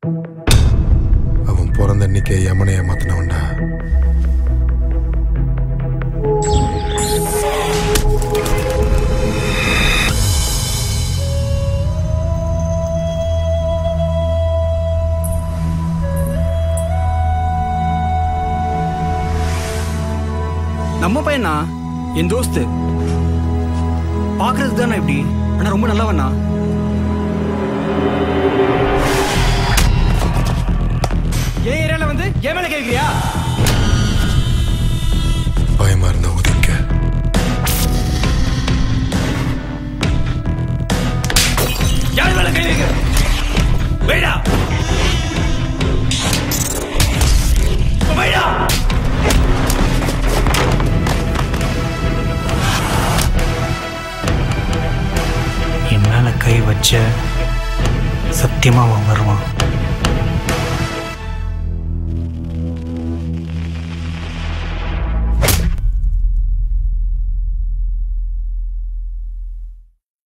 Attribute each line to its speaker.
Speaker 1: அவன் பிறந்த அன்னைக்கே யமனை ஏமாத்தினவன்டா
Speaker 2: நம்ம பையனா என் தோஸ்து பாக்குறதுக்கு தானே இப்படி ஆனா ரொம்ப நல்லவண்ணா ஏன் ஏரியால வந்து என் மேல கேட்கிறியா
Speaker 1: பயமா இருந்தா ஒதுங்க
Speaker 2: யார் மேல கை வைக்க வேடா வேடா
Speaker 3: என் மேல கை வச்ச சத்தியமா அவன் வருவான்